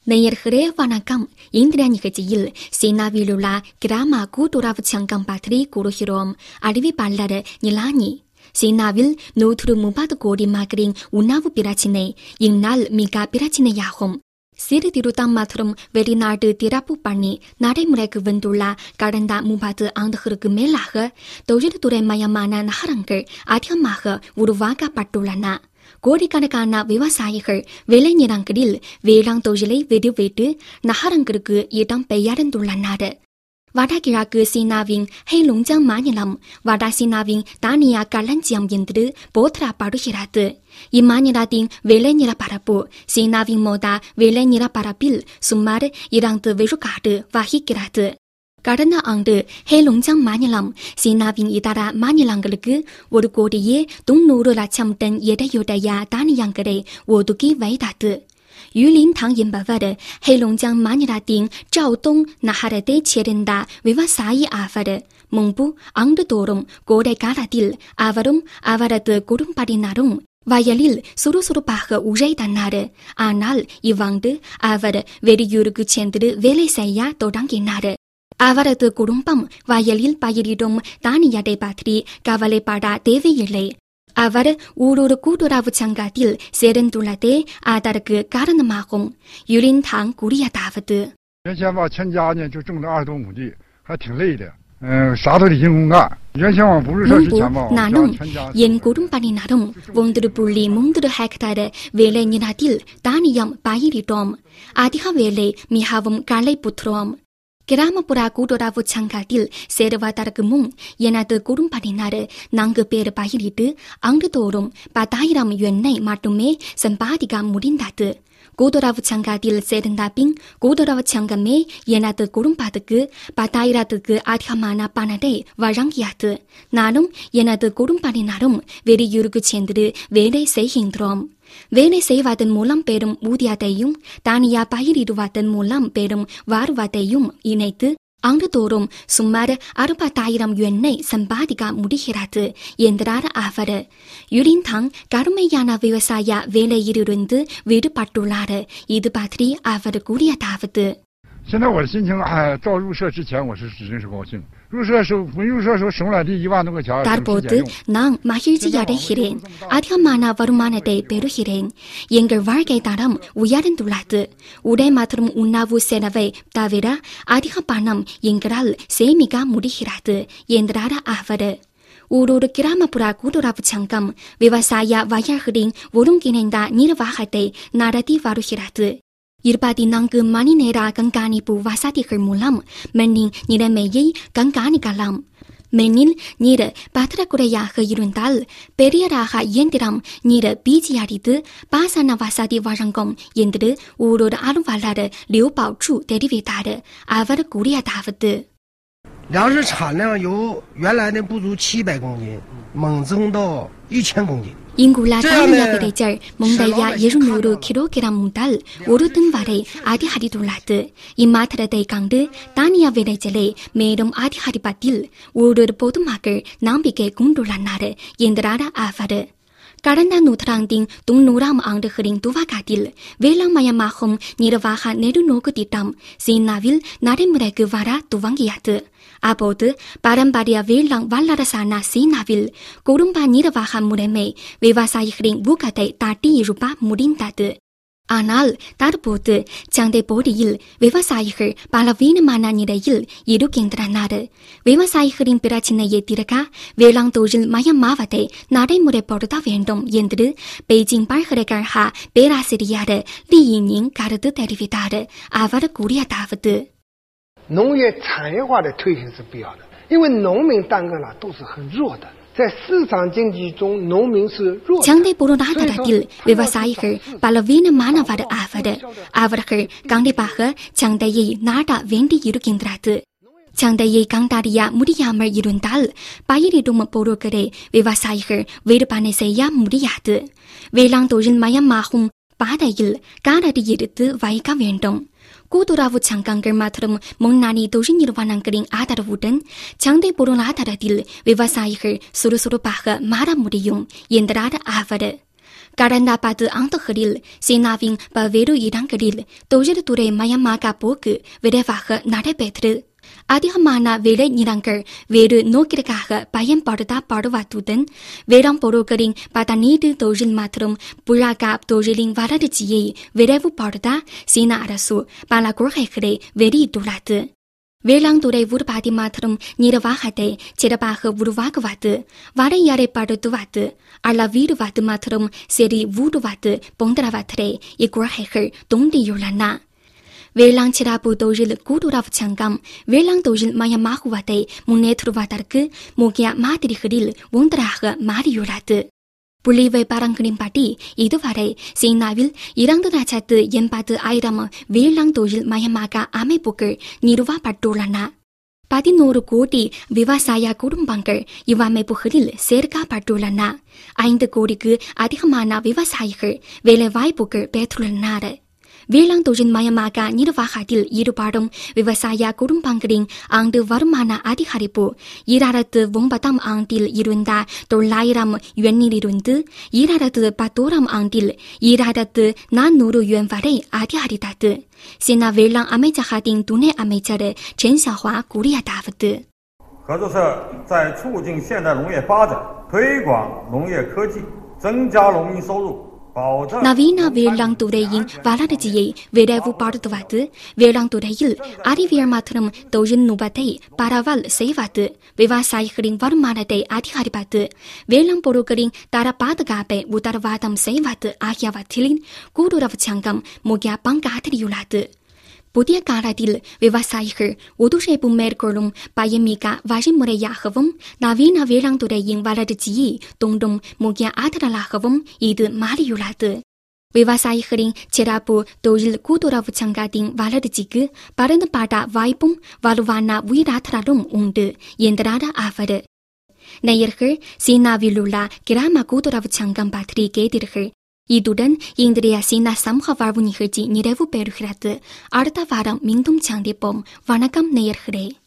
நேயர்களே வணக்கம் இந்திர நிகழ்ச்சியில் சீனாவில் உள்ள கிராம கூட்டுறவு சங்கம் பற்றி கூறுகிறோம் அறிவிப்பாளர் நிலானி சீனாவில் நூற்று முப்பது கோடி மக்களின் உணவு பிரச்சினை இந்நாள் மிக பிரச்சினையாகும் சீர்திருத்தம் மற்றும் வெளிநாட்டு திறப்பு பணி நடைமுறைக்கு வந்துள்ள கடந்த முப்பது ஆண்டுகளுக்கு மேலாக தொழில்துறை மயமான நகரங்கள் அதிகமாக உருவாக்கப்பட்டுள்ளன கோடிக்கணக்கான விவசாயிகள் விளைநிலங்களில் வேளாண் தொழிலை விடுவிட்டு நகரங்களுக்கு இடம் பெயர்ந்துள்ளனர் வடகிழக்கு சீனாவின் ஹெய்லுங்ஜாங் மாநிலம் வட சீனாவின் தானியா களஞ்சியம் என்று போற்றப்படுகிறது இம்மாநிலத்தின் விளைநிலப்பரப்பு சீனாவின் மொத விளைநிலப்பரப்பில் சுமார் இரண்டு விழுக்காடு வகிக்கிறது கடந்த ஆண்டு ஹேலுங்ஜாங் மாநிலம் சீனாவின் இதர மாநிலங்களுக்கு ஒரு கோடியே தொன்னூறு லட்சம் டன் எடையுடைய தானியங்களை ஒதுக்கி வைத்தது யுலின்தாங் என்பவர் ஹேலுங்ஜாங் மாநிலத்தின் ஜாவ்தோங் நகரத்தைச் சேர்ந்த விவசாயி ஆவர் முன்பு ஆண்டுதோறும் கோடை காலத்தில் அவரும் அவரது குடும்பத்தினரும் வயலில் சுறுசுறுப்பாக உழைத்தனர் ஆனால் இவ்வாண்டு அவர் வெளியூருக்கு சென்று வேலை செய்ய தொடங்கினார் அவரது குடும்பம் வயலில் பயிரிடும் தானியத்தை பற்றி கவலைப்பட தேவையில்லை அவர் ஊரூர் கூட்டுறவு சங்கத்தில் சேர்ந்துள்ளதே அதற்கு காரணமாகும் யுலின்தாங் கூறியதாவது 原先吧，全家呢就种了二十多亩地，还挺累的。嗯、啥都得硬工干。原先我不是说之 முன்பு 前吧，我们 நானும் 家全家 என் குடும்பத்தினரும் ஒன்று புள்ளி மூன்று ஹெக்டேர் வேலை நிலத்தில் தானியம் பயிரிட்டோம் அதிக வேலை மிகவும் களைப்புற்றோம் கிராமப்புற கூட்டுறவு சங்கத்தில் சேருவதற்கு முன் எனது குடும்பத்தினர் நான்கு பேர் பயிரிட்டு ஆண்டுதோறும் பத்தாயிரம் எண்ணெய் மட்டுமே சம்பாதிக்க முடிந்தது கூட்டுறவு சங்கத்தில் சேர்ந்த பின் கூட்டுறவு சங்கமே எனது குடும்பத்துக்கு பத்தாயிரத்துக்கு அதிகமான பணத்தை வழங்கியது நானும் எனது குடும்பத்தினரும் வெளியூருக்கு சென்று வேலை செய்கின்றோம் வேலை செய்வதன் மூலம் பெறும் ஊதியத்தையும் தானியா பயிரிடுவதன் மூலம் பெறும் வருவதையும் இணைத்து ஆண்டுதோறும் சுமார் அறுபத்தாயிரம் எண்ணெய் சம்பாதிக்க முடிகிறது என்றார் அவர் யுலின்தாங் கடுமையான விவசாய வேலையிலிருந்து விடுபட்டுள்ளார் இது பற்றி அவர் கூறியதாவது 现在我的心情，哎，到入社之前我是真是高兴。入社时候，没入社时候省了这一万多块钱，省吃 தற்போது 俭用。 நான் மகிழ்ச்சி அடைகிறேன் அதிகமான வருமானத்தை பெறுகிறேன் எங்கள் வாழ்க்கை தரம் உயர்ந்துள்ளது உடை மற்றும் உணவு செலவை தவிர அதிக பணம் எங்களால் சேமிக்க முடிகிறது என்றார் அவர் ஊரூர் கிராமப்புற கூட்டுறவு சங்கம் விவசாய வயல்களின் ஒருங்கிணைந்த நிர்வாகத்தை நடத்தி வருகிறது இருபத்தி நான்கு மணி நேர கண்காணிப்பு வசதிகள் மூலம் மண்ணின் நிலைமையை கண்காணிக்கலாம் மண்ணில் நீர் பற்றாக்குறையாக இருந்தால் பெரிய ரக இயந்திரம் நீர் பீச்சி அடித்து பாசன வசதி வழங்கும் என்று ஊரூர் அலுவலர் லியூ பாச்சு தெரிவித்தார் அவர் கூறியதாவது 粮食产量由原来的不足七百公斤，猛增到一千公斤。 இங்குள்ள சரி, தானிய அந்த விளைச்சல் முந்தைய இருநூறு கிலோகிராம் முதல் ஒரு டன் வரை அதிகரித்துள்ளது இம்மாத்திரத்தை கண்டு தானிய விளைச்சலை மேலும் அதிகரிப்பதில் ஊரூர் பொதுமக்கள் நம்பிக்கை கொண்டுள்ளனர் என்றார் அவர் கடந்த நூற்றாண்டின் தொன்னூறாம் ஆண்டுகளின் துவக்கத்தில் வேளாண்மயமாகும் நிர்வாக நெடுநோக்கு திட்டம் சீனாவில் நடைமுறைக்கு வர துவங்கியது அப்போது பாரம்பரிய வேளாண் வல்லரசான சீனாவில் குடும்ப நிர்வாக முறைமை விவசாயிகளின் ஊக்கத்தை தட்டியிருப்ப முடிந்தது ஆனால் தற்போது சந்தை போட்டியில் விவசாயிகள் பலவீனமான நிலையில் இருக்கின்றனர் விவசாயிகளின் பிரச்சினையை தீர்க்க வேளாண் தொழில் மயமாவதை நடைமுறைப்படுத்த வேண்டும் என்று பெய்ஜிங் பல்கலைக்கழக பேராசிரியர் லி யினிங் கருத்து தெரிவித்தார் அவர் கூறியதாவது 农业产业化的推行是必要的，因为农民单个呢都是很弱的，在市场经济中，农民是弱的。 சந்தை பொருளாதாரத்தில் விவசாயிகள் பலவீனமானவர் ஆவர் அவர்கள் கண்டிப்பாக சந்தையை நாட வேண்டியிருக்கின்றது சந்தையை கண்டறிய முடியாமல் இருந்தால் பயிரிடும் பொருட்களை விவசாயிகள் விற்பனை செய்ய முடியாது வேளாண் தொழில் மயமாகும் பாதையில் காலடி எடுத்து வைக்க வேண்டும் கூட்டுறவு சங்கங்கள் மற்றும் முன்னணி தொழில் நிறுவனங்களின் ஆதரவுடன் சந்தை பொருளாதாரத்தில் விவசாயிகள் சுறுசுறுப்பாக மாற முடியும் என்றார் அவர் கடந்த பத்து ஆண்டுகளில் சீனாவின் பல்வேறு இடங்களில் தொழில்துறை மயமாக போக்கு விரைவாக நடைபெற்றது அதிகமான விளை நிலங்கள் வேறு நோக்கிற்காக பயன்படுத்தப்படுவதுடன் வேளாண் பொருட்களின் பதனீடு தொழில் மற்றும் புழாக்கா தொழிலின் வளர்ச்சியை விரைவுபடுத்த சீன அரசு பல கொள்கைகளை வெளியிட்டுள்ளது வேளாண் துறை உற்பத்தி மற்றும் நிர்வாகத்தை சிறப்பாக உருவாக்குவது வரையறைப்படுத்துவது அளவீடுவது மற்றும் சரி ஊடுவது போன்றவற்றை இக்கொள்கைகள் தூண்டியுள்ளன வேளாண் சிறப்பு தொழில் கூட்டுறவு சங்கம் வேளாண் தொழில் மயமாகுவதை முன்னேற்றுவதற்கு முக்கிய மாதிரிகளில் ஒன்றாக மாறியுள்ளது புள்ளி விவரங்களின்படி இதுவரை சீனாவில் இரண்டு லட்சத்து எண்பது ஆயிரம் வேளாண் தொழில் மயமாக அமைப்புகள் நிறுவப்பட்டுள்ளன பதினோரு கோடி விவசாய குடும்பங்கள் இவ்வமைப்புகளில் சேர்க்கப்பட்டுள்ளன ஐந்து கோடிக்கு அதிகமான விவசாயிகள் வேலைவாய்ப்புகள் பெற்றுள்ளனர் வேளாண் தொழில் மயமாக நிர்வாகத்தில் ஈடுபடும் விவசாய குடும்பங்களின் ஆண்டு வருமான அதிகரிப்பு ஈராயிரத்து ஒன்பதாம் ஆண்டில் இருந்த தொள்ளாயிரம் யுவனிலிருந்து ஈராயிரத்து பத்தோராம் ஆண்டில் ஈராயிரத்து நானூறு யுவன் வரை அதிகரித்தது சீனா வேளாண் அமைச்சகத்தின் துணை அமைச்சர்陈小华鼓励தாவது 合作社在促进现代农业发展、推广农业科技、增加农民收入。 நவீன வேளாண் துறையின் வளர்ச்சியை விரைவுபடுத்துவது வேளாண் துறையில் அறிவியல் மற்றும் தொழில்நுட்பத்தை பரவல் செய்வது விவசாயிகளின் வருமானத்தை அதிகரிப்பது வேளாண் பொருட்களின் தர பாதுகாப்பை உத்தரவாதம் செய்வது ஆகியவற்றில் கூட்டுறவு சங்கம் முக்கிய பங்காற்றியுள்ளது புதிய காலத்தில் விவசாயிகள் ஒத்துழைப்பு மேற்கொள்ளும் பயமிக்க வழிமுறையாகவும் நவீன வேளாண் துறையின் வளர்ச்சியை தூண்டும் முக்கிய ஆதரலாகவும் இது மாறியுள்ளது விவசாயிகளின் சிறப்பு தொழில் கூட்டுறவு சங்கத்தின் வளர்ச்சிக்கு பரந்துபட்ட வாய்ப்பும் வலுவான உயிராற்றலும் உண்டு என்றார் அவர் நேயர்கள் சீனாவில் உள்ள கிராம கூட்டுறவு சங்கம் பற்றி கேட்டீர்கள் இத்துடன் இன்றைய சீனா சமூக வாழ்வு நிகழ்ச்சி நிறைவு பெறுகிறது அடுத்த வாரம் மீண்டும் சந்திப்போம் வணக்கம் நேயர்களே